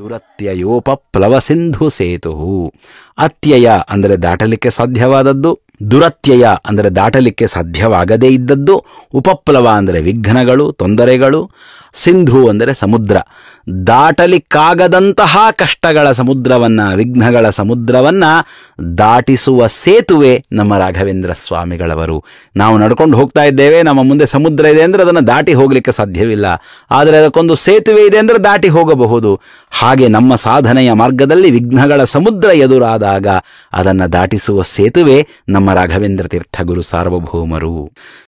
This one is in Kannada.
ದುರತ್ಯಯೋಪಪ್ಲವ ಸಿಂಧು ಸೇತು ಅತ್ಯಯ ಅಂದರೆ ದಾಟಲಿಕ್ಕೆ ಸಾಧ್ಯವಾದದ್ದು ದುರತ್ಯಯ ಅಂದರೆ ದಾಟಲಿಕ್ಕೆ ಸಾಧ್ಯವಾಗದೇ ಇದ್ದದ್ದು ಉಪಪ್ಲವ ಅಂದರೆ ವಿಘ್ನಗಳು ತೊಂದರೆಗಳು ಸಿಂಧು ಅಂದರೆ ಸಮುದ್ರ ದಾಟಲಿಕ್ಕಾಗದಂತಹ ಕಷ್ಟಗಳ ಸಮುದ್ರವನ್ನ ವಿಘ್ನಗಳ ಸಮುದ್ರವನ್ನ ದಾಟಿಸುವ ಸೇತುವೆ ನಮ್ಮ ರಾಘವೇಂದ್ರ ಸ್ವಾಮಿಗಳವರು ನಾವು ನಡ್ಕೊಂಡು ಹೋಗ್ತಾ ಇದ್ದೇವೆ ನಮ್ಮ ಮುಂದೆ ಸಮುದ್ರ ಇದೆ ಅಂದರೆ ಅದನ್ನು ದಾಟಿ ಹೋಗಲಿಕ್ಕೆ ಸಾಧ್ಯವಿಲ್ಲ ಆದರೆ ಅದಕ್ಕೊಂದು ಸೇತುವೆ ಇದೆ ಅಂದರೆ ದಾಟಿ ಹೋಗಬಹುದು ಹಾಗೆ ನಮ್ಮ ಸಾಧನೆಯ ಮಾರ್ಗದಲ್ಲಿ ವಿಘ್ನಗಳ ಸಮುದ್ರ ಎದುರಾದಾಗ ಅದನ್ನು ದಾಟಿಸುವ ಸೇತುವೆ ನಮ್ಮ ರಾಘವೇಂದ್ರ ತೀರ್ಥ ಗುರು ಸಾರ್ವಭೌಮರು